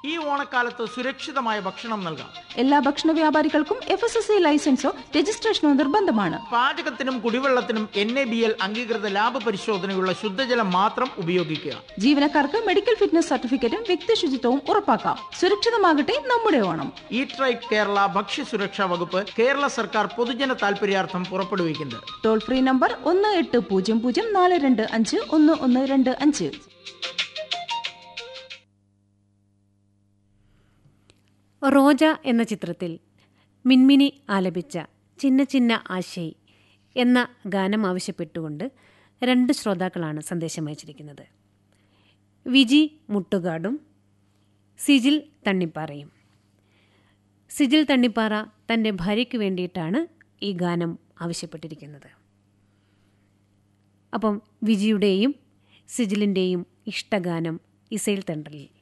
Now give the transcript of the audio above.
ഈ ഓണക്കാലത്ത് സുരക്ഷിതമായ ഭക്ഷണം നൽകാം എല്ലാ ഭക്ഷണ വ്യാപാരികൾക്കും എഫ് എസ് എസ് ഐ ലൈസൻസോ രജിസ്ട്രേഷനോ നിർബന്ധമാണ് പാചകത്തിനും കുടിവെള്ളത്തിനും എൻ എ ബി എൽ അംഗീകൃത ലാഭ പരിശോധനയുള്ള ശുദ്ധജലം മാത്രം ഉപയോഗിക്കുക ജീവനക്കാർക്ക് മെഡിക്കൽ ഫിറ്റ്നസ് സർട്ടിഫിക്കറ്റും വ്യക്തി ശുചിത്വവും ഉറപ്പാക്കാം സുരക്ഷിതമാകട്ടെ നമ്മുടെ ഓണം ഈറ്റ് റൈറ്റ് കേരള ഭക്ഷ്യസുരക്ഷാ വകുപ്പ് കേരള സർക്കാർ പൊതുജന താൽപര്യാർത്ഥം പുറപ്പെടുവിക്കുന്നത് ടോൾ ഫ്രീ നമ്പർ ഒന്ന് എട്ട് പൂജ്യം പൂജ്യം നാല് രണ്ട് അഞ്ച് ഒന്ന് ഒന്ന് രണ്ട് അഞ്ച് റോജ എന്ന ചിത്രത്തിൽ മിൻമിനി ആലപിച്ച ചിന്ന ചിന്ന ആശയ് എന്ന ഗാനം ആവശ്യപ്പെട്ടുകൊണ്ട് രണ്ട് ശ്രോതാക്കളാണ് സന്ദേശം അയച്ചിരിക്കുന്നത് വിജി മുട്ടുകാടും സിജിൽ തണ്ണിപ്പാറയും സിജിൽ തണ്ണിപ്പാറ തൻ്റെ ഭാര്യയ്ക്ക് വേണ്ടിയിട്ടാണ് ഈ ഗാനം ആവശ്യപ്പെട്ടിരിക്കുന്നത് അപ്പം വിജിയുടെയും സിജിലിൻ്റെയും ഇഷ്ടഗാനം ഇസൈൽ തെണ്ടലിൽ